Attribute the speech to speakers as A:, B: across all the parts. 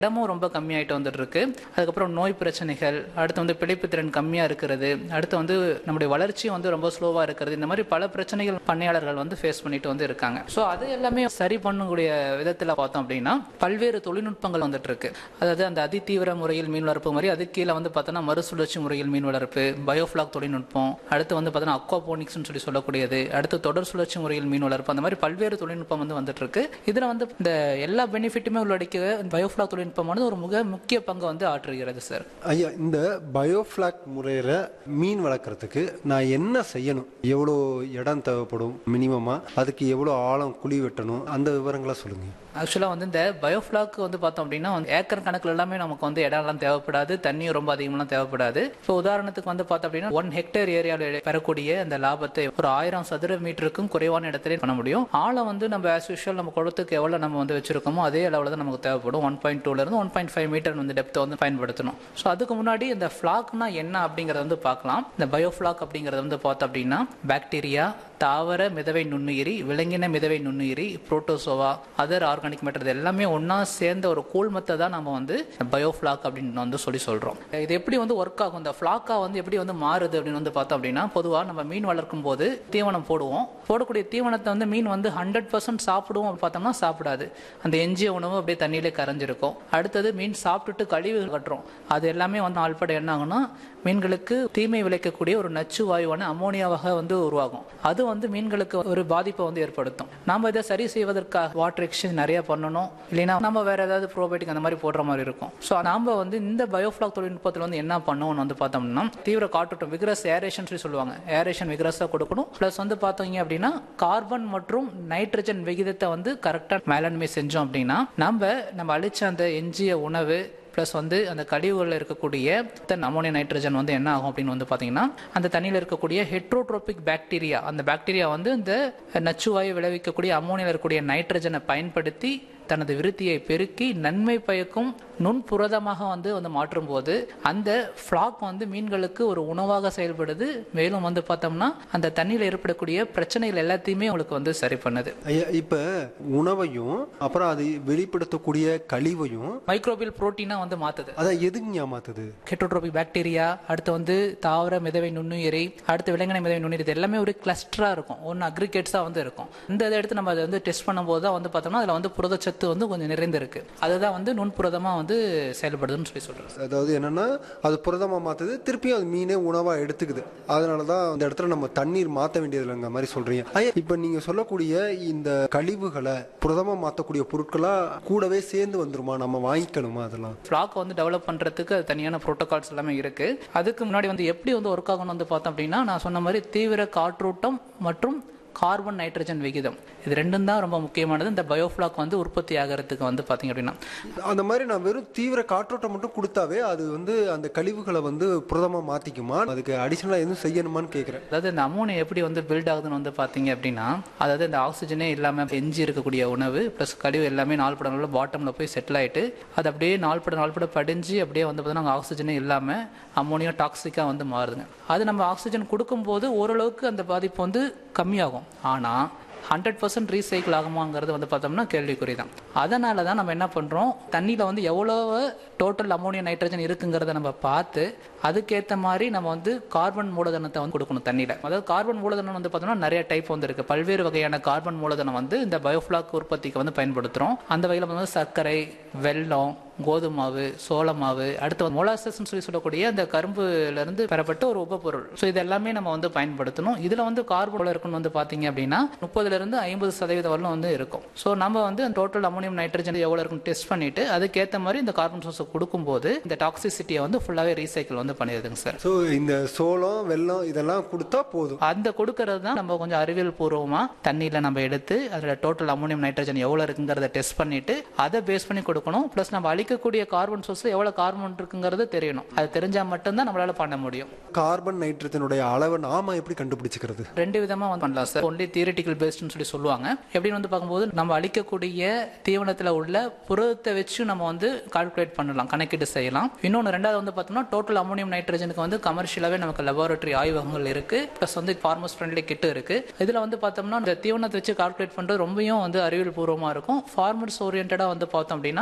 A: இடமும் ரொம்ப கம்மியாயிட்டு வந்துட்டு இருக்கு அதுக்கப்புறம் நோய் பிரச்சனைகள் அடுத்து வந்து பிழைப்பு திறன் கம்மியாக இருக்கிறது அடுத்து வந்து நம்முடைய வளர்ச்சியும் வந்து ரொம்ப ஸ்லோவாக இருக்கிறது இந்த மாதிரி பல பிரச்சனைகள் பண்ணையாளர்கள் வந்து ஃபேஸ் பண்ணிட்டு வந்து இருக்காங்க ஸோ அது எல்லாமே சரி பண்ணக்கூடிய விதத்தில் பார்த்தோம் அப்படின்னா பல்வேறு தொழில்நுட்பங்கள் வந்துட்டு இருக்கு அதாவது அந்த அதிதீவிர முறையில் மீன் வளர்ப்பு மாதிரி அது கீழே வந்து பார்த்தோன்னா மறுசுழற்சி முறையில் மீன் வளர்ப்பு பயோஃப்ளாக் தொழில்நுட்பம் அடுத்து வந்து பார்த்தோன்னா அக்வாபோனிக்ஸ்னு சொல்லி சொல்லக்கூடியது அடுத்து தொடர் சுழற்சி முறையில் மீன் வளர்ப்பு அந்த மாதிரி பல்வேறு தொழில்நுட்பம் வந்து வந்துட்டு இருக்கு இதில் வந்து இந்த எல்லா பெனிஃபிட்டுமே உள்ளடக்கிய பயோஃப்ளாக் தொழில்நுட்பமானது ஒரு மிக முக்கிய பங்கு வந்து ஆற்றுகிறது சார்
B: ஐயா இந்த பயோஃப்ளாக் முறையில் மீன் வளர்க்குறதுக்கு நான் என்ன செய்யணும் எவ்வளோ இடம் தேவைப்படும் மினிமமா அதுக்கு எவ்வளோ ஆழம் குழி வெட்டணும் அந்த விவரங்களை சொல்லுங்க
A: ஆக்சுவலாக வந்து இந்த பயோஃப்ளாக் வந்து பார்த்தோம் அப்படின்னா வந்து ஏக்கர் கணக்கில் எல்லாமே நமக்கு வந்து இடம்லாம் தேவைப்படாது தண்ணியும் ரொம்ப அதிகமாக தேவைப்படாது இப்போ உதாரணத்துக்கு வந்து பார்த்தோம் அப்படின்னா ஒன் ஹெக்டேர் ஏரியாவில் பெறக்கூடிய அந்த லாபத்தை ஒரு ஆயிரம் சதுர மீட்டருக்கும் குறைவான இடத்துல பண்ண முடியும் ஆழம் வந்து நம்ம ஆஸ் யூஷுவல் நம்ம குளத்துக்கு எவ்வளோ நம்ம வந்து வச்சிருக்கோமோ அதே அளவில் தான் நமக்கு தேவைப்படும் ஒன் பாயிண்ட் டூலேருந்து ஒன் பாயிண்ட் ஃபைவ் மீட்டர் வந்து டெப்த்தை வந்து பயன்படுத்தணும் ஸோ அதுக்கு முன்னாடி இந்த ஃப்ளாக்னா என்ன அப்படிங்கிறத வந்து பார்க்கலாம் இந்த பயோஃப்ளாக் அப்படிங்கிறது வந்து பார்த்தோம் அப்படின்னா பாக்டீரியா தாவர மிதவை நுண்ணுயிரி விலங்கின மிதவை நுண்ணுயிரி புரோட்டோசோவா அதர் ஆர்கானிக் மேட்டர் எல்லாமே ஒன்றா சேர்ந்த ஒரு கூழ்மத்தை தான் நம்ம வந்து பயோஃப்ளாக் அப்படின்னு வந்து சொல்லி சொல்கிறோம் இது எப்படி வந்து ஒர்க் ஆகும் இந்த ஃப்ளாக்கா வந்து எப்படி வந்து மாறுது அப்படின்னு வந்து பார்த்தோம் அப்படின்னா பொதுவாக நம்ம மீன் வளர்க்கும் போது தீவனம் போடுவோம் போடக்கூடிய தீவனத்தை வந்து மீன் வந்து ஹண்ட்ரட் பர்சன்ட் சாப்பிடுவோம் அப்படின்னு பார்த்தோம்னா சாப்பிடாது அந்த எஞ்சிய உணவு அப்படியே தண்ணியிலே கரைஞ்சிருக்கும் அடுத்தது மீன் சாப்பிட்டுட்டு கழிவு கட்டுறோம் அது எல்லாமே வந்து ஆள்பட என்ன ஆகும்னா மீன்களுக்கு தீமை விளைக்கக்கூடிய ஒரு நச்சு வாயுவான அமோனியாவாக வந்து உருவாகும் அது வந்து மீன்களுக்கு ஒரு பாதிப்பை வந்து ஏற்படுத்தும் நாம இதை சரி செய்வதற்காக வாட்டர் எக்ஸ்சேஞ்ச் நிறைய பண்ணணும் இல்லைன்னா நம்ம வேற ஏதாவது ப்ரோபயோட்டிக் அந்த மாதிரி போடுற மாதிரி இருக்கும் ஸோ நாம வந்து இந்த பயோஃப்ளாக் தொழில்நுட்பத்தில் வந்து என்ன பண்ணணும்னு வந்து பார்த்தோம்னா தீவிர காற்றோட்டம் விக்ரஸ் ஏரேஷன் சொல்லி சொல்லுவாங்க ஏரேஷன் விக்ரஸாக கொடுக்கணும் ப்ளஸ் வந்து பார்த்தீங்க அப்படின்னா கார்பன் மற்றும் நைட்ரஜன் விகிதத்தை வந்து கரெக்டாக மேலாண்மை செஞ்சோம் அப்படின்னா நம்ம நம்ம அழிச்ச அந்த எஞ்சிய உணவு ப்ளஸ் வந்து அந்த கழிவுகளில் இருக்கக்கூடிய தென் அமோனியா நைட்ரஜன் வந்து என்ன ஆகும் அப்படின்னு வந்து பார்த்தீங்கன்னா அந்த தண்ணியில் இருக்கக்கூடிய ஹெட்ரோட்ரோபிக் பாக்டீரியா அந்த பாக்டீரியா வந்து இந்த நச்சுவாயு விளைவிக்கக்கூடிய அமோனியில் இருக்கக்கூடிய நைட்ரஜனை பயன்படுத்தி தனது விருத்தியை பெருக்கி நன்மை பயக்கும் நுண்புரதமாக வந்து வந்து மாற்றும் போது அந்த ஃப்ளாக் வந்து மீன்களுக்கு ஒரு உணவாக செயல்படுது மேலும் வந்து பார்த்தோம்னா அந்த தண்ணியில் ஏற்படக்கூடிய பிரச்சனைகள் எல்லாத்தையுமே உங்களுக்கு வந்து சரி பண்ணுது
B: ஐயா இப்போ உணவையும் அப்புறம் அது வெளிப்படுத்தக்கூடிய கழிவையும்
A: மைக்ரோபியல் புரோட்டீனா வந்து மாத்துது
B: அதை எதுங்க ஏமாத்துது
A: ஹெட்ரோட்ரோபிக் பாக்டீரியா அடுத்து வந்து தாவர மிதவை நுண்ணுயிரி அடுத்து விலங்கின மிதவை நுண்ணுயிரி இது எல்லாமே ஒரு கிளஸ்டராக இருக்கும் ஒன்று அக்ரிகேட்ஸாக வந்து இருக்கும் இந்த இதை எடுத்து நம்ம அதை வந்து டெஸ்ட் பண்ணும்போது தான் வந்து பார்த்தோம்னா அதில் வந்து புரதச்சத்து வந்து கொஞ்சம் நிறைந்திருக்கு அதுதான் வந்து நுண்புரதமாக வந்து செயல்படுதுன்னு சொல்லி சொல்கிறேன்
B: அதாவது என்னன்னா அது புரதமா மாத்துது திருப்பியும் அது மீனே உணவா எடுத்துக்குது அதனால தான் அந்த இடத்துல நம்ம தண்ணீர் மாற்ற வேண்டியதில்லைங்க மாதிரி சொல்றீங்க ஐயா இப்போ நீங்க சொல்லக்கூடிய இந்த கழிவுகளை புரதமா மாற்றக்கூடிய பொருட்களா கூடவே சேர்ந்து வந்துருமா நம்ம வாங்கிக்கணுமா அதெல்லாம்
A: ஃப்ளாக் வந்து டெவலப் பண்ணுறதுக்கு அது தனியான ப்ரோட்டோகால்ஸ் எல்லாமே இருக்குது அதுக்கு முன்னாடி வந்து எப்படி வந்து ஒர்க் ஆகணும்னு வந்து பார்த்தோம் அப்படின்னா நான் சொன்ன மாதிரி தீவிர காற்றோட்டம் மற்றும் கார்பன் நைட்ரஜன் விகிதம் இது ரெண்டும் தான் ரொம்ப முக்கியமானது இந்த பயோஃப்ளாக் வந்து உற்பத்தி ஆகிறதுக்கு வந்து பார்த்தீங்க அப்படின்னா
B: அந்த மாதிரி நான் வெறும் தீவிர காற்றோட்டம் மட்டும் கொடுத்தாவே அது வந்து அந்த கழிவுகளை வந்து புரதமா மாத்திக்குமா அதுக்கு அடிஷனலா எதுவும் செய்யணுமான்னு கேட்குறேன்
A: அதாவது இந்த அமோனியா எப்படி வந்து பில்ட் ஆகுதுன்னு வந்து பார்த்தீங்க அப்படின்னா அதாவது இந்த ஆக்சிஜனே இல்லாமல் எஞ்சி இருக்கக்கூடிய உணவு ப்ளஸ் கழிவு எல்லாமே நாள்பட நாள் பாட்டமில் போய் செட்டில் ஆகிட்டு அது அப்படியே நாள்பட நாள்பட படிஞ்சு அப்படியே வந்து பார்த்தீங்கன்னா ஆக்சிஜனே இல்லாமல் அமோனியா டாக்ஸிக்காக வந்து மாறுதுங்க அது நம்ம ஆக்சிஜன் கொடுக்கும்போது ஓரளவுக்கு அந்த பாதிப்பு வந்து கம்மியாகும் ஆனால் ஹண்ட்ரட் பர்சன்ட் ரீசைக்கிள் ஆகுமாங்கிறது வந்து பார்த்தோம்னா கேள்விக்குறி தான் அதனால தான் நம்ம என்ன பண்ணுறோம் தண்ணியில் வந்து எவ்வளோ டோட்டல் அமோனியா நைட்ரஜன் இருக்குங்கிறத நம்ம பார்த்து அதுக்கேற்ற மாதிரி நம்ம வந்து கார்பன் மூலதனத்தை வந்து கொடுக்கணும் தண்ணியில் அதாவது கார்பன் மூலதனம் வந்து பார்த்தோம்னா நிறைய டைப் வந்து இருக்குது பல்வேறு வகையான கார்பன் மூலதனம் வந்து இந்த பயோஃப்ளாக் உற்பத்திக்கு வந்து பயன்படுத்துகிறோம் அந்த வகையில் வந்து சர்க்கரை வெல்லம் கோதுமை மாவு சோள மாவு அடுத்து வந்து மொலாசஸ்ன்னு சொல்லி சொல்லக்கூடிய அந்த கரும்புலேருந்து பெறப்பட்ட ஒரு உபப்பொருள் ஸோ இது எல்லாமே நம்ம வந்து பயன்படுத்தணும் இதில் வந்து கார்பன் இருக்குன்னு வந்து பார்த்தீங்க அப்படின்னா முப்பதுலேருந்து ஐம்பது சதவீதம் வரலும் வந்து இருக்கும் ஸோ நம்ம வந்து டோட்டல் அமோனியம் நைட்ரஜன் எவ்வளோ இருக்குன்னு டெஸ்ட் பண்ணிட்டு அதுக்கேற்ற மாதிரி இந்த கார்பன் சோர்ஸை கொடுக்கும்போது இந்த டாக்ஸிசிட்டியை வந்து ஃபுல்லாகவே ரீசைக்கிள் வந்து பண்ணிடுதுங்க சார்
B: ஸோ இந்த சோளம் வெல்லம் இதெல்லாம் கொடுத்தா போதும்
A: அந்த கொடுக்கறது தான் நம்ம கொஞ்சம் அறிவியல் பூர்வமாக தண்ணியில் நம்ம எடுத்து அதில் டோட்டல் அமோனியம் நைட்ரஜன் எவ்வளோ இருக்குங்கிறத டெஸ்ட் பண்ணிட்டு அதை பேஸ் பண்ணி கொடுக்கணும் ப்ளஸ் நம்ம அழிக்கக்கூடிய கார்பன் சோர்ஸில் எவ்வளோ கார்பன் இருக்குங்கிறது தெரியணும் அது தெரிஞ்சால் மட்டும்தான் நம்மளால பண்ண முடியும்
B: கார்பன் நைட்ரஜனுடைய அளவை நாம எப்படி கண்டுபிடிச்சுக்கிறது
A: ரெண்டு விதமா வந்து பண்ணலாம் சார் ஒன்லி தியரிட்டிக்கல் பேஸ்ட்னு சொல்லி சொல்லுவாங்க எப்படின்னு வந்து பார்க்கும்போது நம்ம அழிக்கக்கூடிய தீவனத்தில் உள்ள புரதத்தை வச்சு நம்ம வந்து கால்குலேட் பண்ணலாம் கணக்கீடு செய்யலாம் இன்னொன்று ரெண்டாவது வந்து பார்த்தோம்னா டோட்டல் அமோனியம் நைட்ரஜனுக்கு வந்து கமர்ஷியலாகவே நமக்கு லெபார்டரி ஆய்வகங்கள் இருக்கு ப்ளஸ் வந்து ஃபார்மர்ஸ் ஃப்ரெண்ட்லி கிட்டு இருக்கு இதில் வந்து பார்த்தோம்னா இந்த தீவனத்தை வச்சு கால்குலேட் பண்ணுறது ரொம்பவும் வந்து அறிவியல் பூர்வமாக இருக்கும் ஃபார்மர்ஸ் ஓரியன்டாக வந்து பார்த்தோம் அப்படின்னா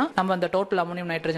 A: நம்ம அந்த டோட்டல் அமோனியம் நைட்ரஜன்